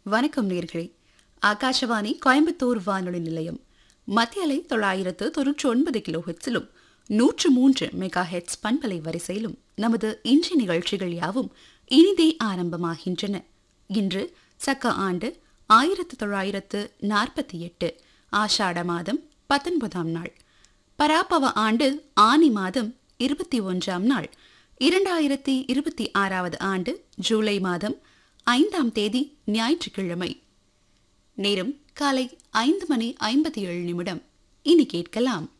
வணக்கம் நேர்களே ஆகாஷவாணி கோயம்புத்தூர் வானொலி நிலையம் மத்திய அலை தொள்ளாயிரத்து தொன்னூற்றி ஒன்பது கிலோ ஹெட்ஸிலும் நூற்று மூன்று மெகா ஹெட்ஸ் பண்பலை வரிசையிலும் நமது இன்றைய நிகழ்ச்சிகள் யாவும் இனிதே ஆரம்பமாகின்றன இன்று சக்க ஆண்டு ஆயிரத்து தொள்ளாயிரத்து நாற்பத்தி எட்டு ஆஷாட மாதம் பத்தொன்பதாம் நாள் பராபவ ஆண்டு ஆனி மாதம் இருபத்தி ஒன்றாம் நாள் இரண்டாயிரத்தி இருபத்தி ஆறாவது ஆண்டு ஜூலை மாதம் ஐந்தாம் தேதி ஞாயிற்றுக்கிழமை நேரம் காலை ஐந்து மணி ஐம்பத்தி ஏழு நிமிடம் இனி கேட்கலாம்